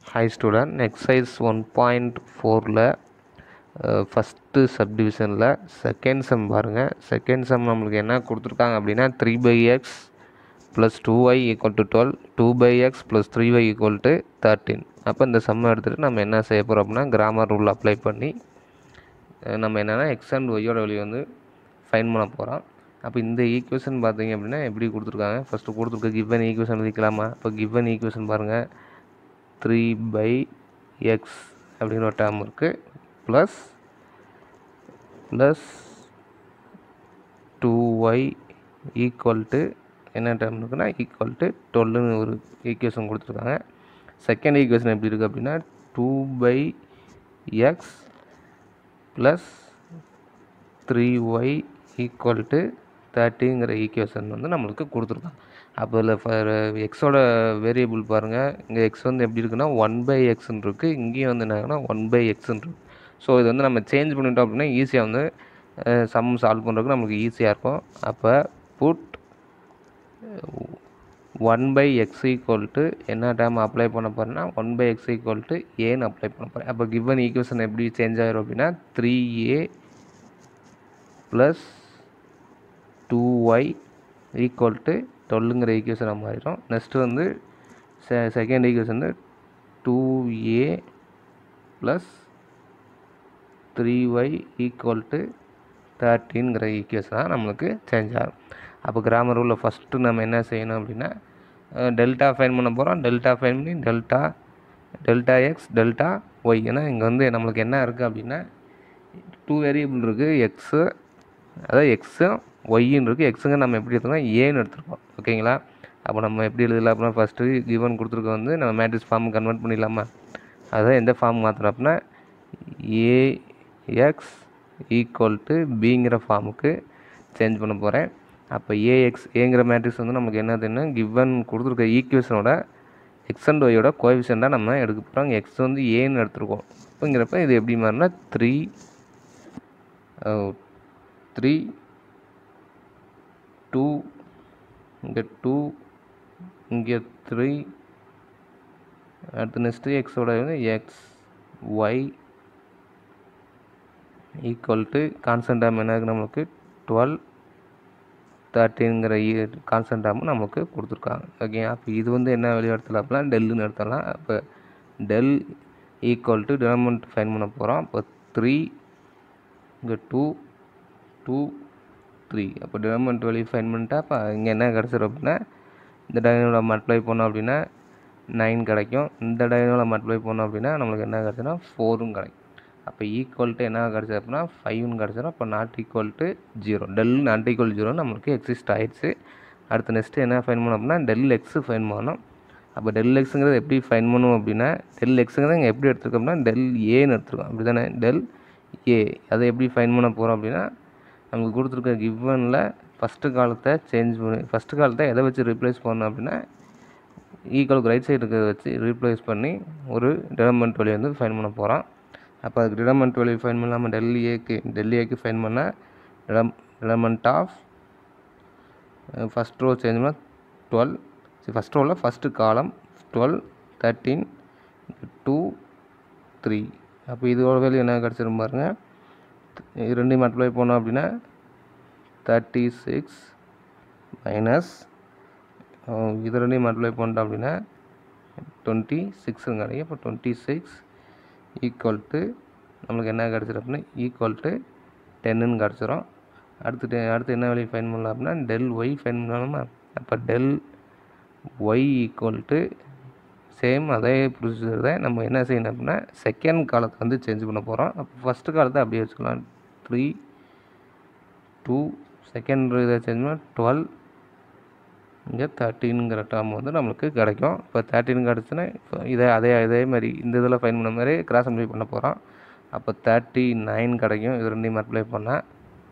high student exercise one point ஃபோரில் first சப்டிவிஷனில் second sum பாருங்கள் செகண்ட் சம் நம்மளுக்கு என்ன கொடுத்துருக்காங்க அப்படின்னா three by x plus two y equal to twelve two by x plus three y equal to thirteen அப்போ இந்த சம்மை எடுத்துகிட்டு நம்ம என்ன செய்ய போகிறோம் அப்படின்னா கிராமர் ரூல் அப்ளை பண்ணி அஹ் நம்ம என்னென்னா எக்ஸ் அண்ட் ஒய்யோட வெளியே வந்து ஃபைன் பண்ண போகிறோம் அப்போ இந்த ஈக்குவேஷன் பார்த்தீங்க அப்படின்னா எப்படி கொடுத்துருக்காங்க ஃபஸ்ட்டு கொடுத்துருக்க கிவன் ஈக்குவேஷன் எழுதிக்கலாமா இப்போ கிவன் ஈக்குவேஷன் பாருங்கள் த்ரீ பை எக்ஸ் அப்படின்னு ஒரு டேர்ம் இருக்குது plus plus two y equal to என்ன டேர்ம் இருக்குன்னா ஈக்குவல் டு டுவெல்லுன்னு ஒரு ஈக்குவேஷன் கொடுத்துருக்காங்க செகண்ட் ஈக்குவேஷன் எப்படி இருக்குது அப்படின்னா two by x plus three y equal to தேர்ட்டிங்கிற ஈக்குவேஷன் வந்து நம்மளுக்கு கொடுத்துருக்காங்க அப்போ இதில் எக்ஸோட வேரியபிள் பாருங்கள் இங்கே எக்ஸ் வந்து எப்படி இருக்குன்னா ஒன் பை எக்ஸ்ன்னு இருக்குது இங்கேயும் வந்து என்னன்னா ஒன் பை எக்ஸ்ன்னு இருக்குது ஸோ இது வந்து நம்ம சேஞ்ச் பண்ணிட்டோம் அப்படின்னா ஈஸியாக வந்து சம் சால்வ் பண்ணுறதுக்கு நம்மளுக்கு ஈஸியாக இருக்கும் அப்போ put one by x equal to என்ன டேம் அப்ளை பண்ண போகிறேன்னா one by x equal to ஏன்னு அப்ளை பண்ண போகிறேன் அப்போ கிவன் ஈக்குவேஷன் எப்படி சேஞ்ச் ஆகிரும் அப்படின்னா three a plus two y equal to டுவெல்லுங்கிற ஈக்குவேஷனாக மாறிடும் நெக்ஸ்ட்டு வந்து செ செகண்ட் ஈக்குவேஷன் வந்து two a plus three y equal to தேர்ட்டின்கிற ஈக்குவேஷனாக நம்மளுக்கு சேஞ்ச் ஆகும் அப்போ கிராமர் ரூலில் ஃபஸ்ட்டு நம்ம என்ன செய்யணும் அப்படின்னா டெல்டா ஃபைன் பண்ண போகிறோம் டெல்டா ஃபைன் பண்ணி delta delta x delta y ஏன்னா இங்கே வந்து நம்மளுக்கு என்ன இருக்குது அப்படின்னா டூ வேரியபிள் இருக்குது எக்ஸு அதாவது எக்ஸும் ஒய்ன்னு இருக்குது எக்ஸுங்க நம்ம எப்படி எடுத்துக்கோம் ஏன்னு எடுத்துருக்கோம் ஓகேங்களா அப்போ நம்ம எப்படி எழுதலாம் அப்படின்னா ஃபஸ்ட்டு கிவன் கொடுத்துருக்க வந்து நம்ம மேட்ரிக்ஸ் ஃபார்ம் கன்வெர்ட் பண்ணிடலாமா அதான் எந்த ஃபார்ம் மாற்றுறோம் அப்படின்னா ஏஎக்ஸ் ஈக்குவல் டு பிங்கிற ஃபார்முக்கு சேஞ்ச் பண்ண போகிறேன் அப்போ ஏஎக்ஸ் ஏங்கிற மேட்ரிக்ஸ் வந்து நமக்கு என்னதுன்னா கிவன் கொடுத்துருக்க ஈக்குவேஷனோட எக்ஸ் அண்ட் ஒய்யோட கோஎஃபிஷியண்ட்டாக நம்ம எடுக்க போகிறோம் எக்ஸ் வந்து ஏன்னு எடுத்துருக்கோம் அப்படிங்கிறப்ப இது எப்படி மாறினா த்ரீ த்ரீ டூ இங்கே டூ இங்கே த்ரீ அடுத்து நெக்ஸ்ட்டு எக்ஸோட வந்து x y equal to constant term என்ன இருக்குது நம்மளுக்கு டுவெல் தேர்ட்டின்ங்கிற கான்ஸ்டன்ட் டேமும் நம்மளுக்கு கொடுத்துருக்காங்க ஓகே அப்போ இது வந்து என்ன வெளியே எடுத்துலாம் அப்படின்னா டெல்லுன்னு எடுத்துடலாம் அப்போ del equal to determinant find பண்ண போகிறோம் அப்போ த்ரீ இங்கே டூ டூ த்ரீ அப்போ டினாமெண்ட் வெளியே ஃபைன் பண்ணிட்டா அப்போ இங்கே என்ன கிடச்சிரும் அப்படின்னா இந்த டைனோட மல்டிப்ளை பண்ணோம் அப்படின்னா நைன் கிடைக்கும் இந்த டைனோட மல்டிப்ளை பண்ணோம் அப்படின்னா நம்மளுக்கு என்ன கிடச்சுன்னா ஃபோரும் கிடைக்கும் அப்போ ஈக்குவல் டு என்ன கிடச்சது அப்படின்னா ஃபைவ்னு கிடச்சிடும் அப்போ not equal to zero del not equal zero நம்மளுக்கு எக்ஸிஸ்ட் ஆயிடுச்சு அடுத்து நெக்ஸ்ட்டு என்ன ஃபைன் பண்ணோம் அப்படின்னா டெல் எக்ஸு ஃபைன் பண்ணணும் அப்போ டெல் எக்ஸுங்கிறது எப்படி ஃபைன் பண்ணுவோம் அப்படின்னா டெல் எக்ஸுங்கிறத இங்கே எப்படி எடுத்துருக்கோம்னா டெல் ஏன்னு எடுத்துருக்கோம் அப்படி தானே டெல் ஏ அதை எப்படி ஃபைன் பண்ண போகிறோம் அப்படின்னா நமக்கு கொடுத்துருக்க கிவனில் ஃபஸ்ட்டு காலத்தை சேஞ்ச் பண்ணி ஃபஸ்ட்டு காலத்தை எதை வச்சு ரீப்ளேஸ் பண்ணணும் அப்படின்னா ஈக்குவலுக்கு ரைட் சைடு இருக்கிறத வச்சு ரீப்ளேஸ் பண்ணி ஒரு டிடர்மெண்ட் வழி வந்து ஃபைன் பண்ண போகிறோம் அப்போ அதுக்கு டிடர்மெண்ட் வழி ஃபைன் பண்ணாமல் டெல்லி ஏக்கு டெல்லி ஏக்கு ஃபைன் பண்ண டிடம் determinant of first row change பண்ணால் டுவெல் ஃபஸ்ட் ரோவில் first column twelve thirteen two three அப்போ இதோட வேல்யூ என்ன கிடச்சிரும் பாருங்கள் இது ரெண்டையும் மல்டிப்ளை பண்ணோம் அப்படின்னா தேர்ட்டி சிக்ஸ் மைனஸ் இது ரெண்டையும் மல்டிப்ளை பண்ணிட்டோம் அப்படின்னா டுவெண்ட்டி சிக்ஸுங்க கிடைக்கும் இப்போ டுவெண்ட்டி சிக்ஸ் ஈக்குவல் டு நம்மளுக்கு என்ன கிடச்சிரும் அப்படின்னா ஈக்குவல் டு டென்னுன்னு கிடச்சிரும் அடுத்து அடுத்து என்ன வேல்யூ ஃபைன் பண்ணலாம் அப்படின்னா டெல் ஒய் ஃபைன் பண்ணலாமா அப்போ del y equal to same அதே ப்ரொசீஜர் தான் நம்ம என்ன செய்யணும் அப்படின்னா செகண்ட் காலத்தை வந்து சேஞ்ச் பண்ண போகிறோம் அப்போ ஃபஸ்ட்டு காலத்தை அப்படியே வச்சுக்கலாம் த்ரீ டூ செகண்ட் இதை சேஞ்ச் பண்ணால் டுவெல் இங்கே தேர்ட்டின்ங்கிற டேர்ம் வந்து நம்மளுக்கு கிடைக்கும் இப்போ தேர்ட்டின் கிடச்சுன்னா இப்போ இதே அதே அதே மாதிரி இந்த இதில் ஃபைன் பண்ண மாதிரி கிராஸ் மல்டிப்ளை பண்ண போகிறோம் அப்போ தேர்ட்டி நைன் கிடைக்கும் இது ரெண்டையும் மல்டிப்ளை பண்ணால்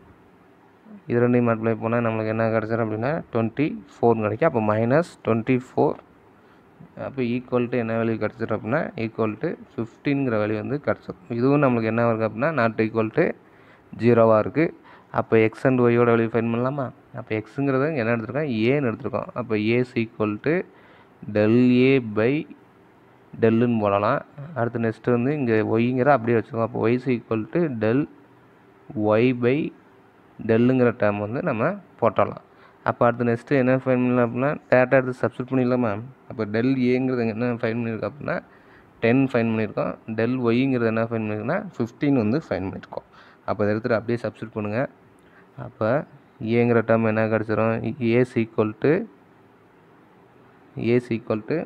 இது ரெண்டையும் மல்டிப்ளை பண்ணால் நம்மளுக்கு என்ன கிடச்சிரும் அப்படின்னா டுவெண்ட்டி ஃபோர் கிடைக்கும் அப்போ மைனஸ் டுவெண்ட்டி ஃபோர் அப்போ ஈக்குவல் டு என்ன வேல்யூ கிடச்சிரும் அப்படின்னா ஈக்குவல் டு ஃபிஃப்டீன்கிற வேல்யூ வந்து கிடச்சிரும் இதுவும் நம்மளுக்கு என்ன இருக்குது அப்படின்னா நாட் ஈக்குவல் டு ஜீரோவாக இருக்குது அப்போ எக்ஸ் அண்ட் ஒய்யோட வேல்யூ ஃபைன் பண்ணலாமா அப்போ எக்ஸுங்கிறத என்ன எடுத்திருக்கோம் ஏன்னு எடுத்திருக்கோம் அப்போ a's equal to del a by டெல்லுன்னு போடலாம் அடுத்து நெக்ஸ்ட்டு வந்து இங்கே ஒய்ங்கிற அப்படியே வச்சுருக்கோம் அப்போ y's equal to del y by டெல்லுங்கிற டேர்ம் வந்து நம்ம போட்டுடலாம் அப்போ அடுத்து நெக்ஸ்ட்டு என்ன ஃபைன் பண்ணலாம் அப்படின்னா டேட்டா எடுத்து சப்ஸ்டியூட் பண்ணிடலாமா அப்போ டெல் ஏங்கிறது என்ன ஃபைன் பண்ணியிருக்கோம் அப்படின்னா டென் ஃபைன் பண்ணியிருக்கோம் டெல் ஒய்ங்கிறது என்ன ஃபைன் பண்ணியிருக்கோம்னா ஃபிஃப்டீன் வந்து ஃபைன் பண்ணியிருக்கோம் அப்போ இதை எடுத்துகிட்டு அப்படியே சப்ஸ்டியூட் பண்ணுங்கள் அப்போ ஏங்கிற டேர்ம் என்ன கிடச்சிரும் a's equal to a's equal to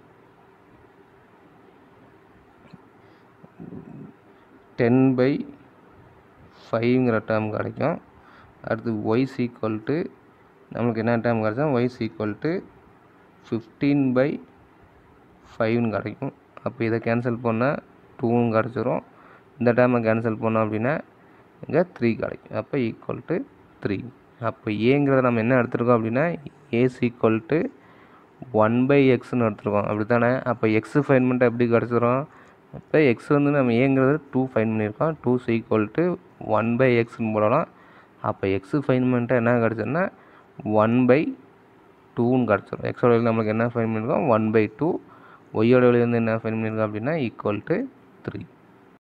ten by ஃபைவ்ங்கிற டேர்ம் கிடைக்கும் அடுத்து ஒய்ஸ் ஈக்குவல் டு நம்மளுக்கு என்ன டேர்ம் கிடச்சா y's equal to fifteen by ஃபைவ்னு கிடைக்கும் அப்போ இதை கேன்சல் பண்ணால் டூவும் கிடச்சிரும் இந்த டேர்மை கேன்சல் பண்ணோம் அப்படின்னா இங்கே த்ரீ கிடைக்கும் அப்போ ஈக்குவல் டு த்ரீ அப்போ ஏங்கிறத நம்ம என்ன எடுத்திருக்கோம் அப்படின்னா a's equal to one by எக்ஸ்னு எடுத்துருக்கோம் அப்படி தானே அப்போ எக்ஸ் ஃபைன் பண்ணிட்டு எப்படி கிடச்சிரும் இப்போ எக்ஸ் வந்து நம்ம ஏங்கிறது டூ ஃபைன் பண்ணியிருக்கோம் two equal to one by எக்ஸ்னு போடலாம் அப்போ எக்ஸ் ஃபைன் பண்ணிட்டு என்ன கிடச்சிருன்னா ஒன் பை டூன்னு கிடச்சிரும் எக்ஸோட வெளியில் நம்மளுக்கு என்ன ஃபைன் பண்ணியிருக்கோம் ஒன் பை டூ ஒய்யோட வெளியில் வந்து என்ன ஃபைன் பண்ணியிருக்கோம் அப்படின்னா ஈக்குவல் டு த்ரீ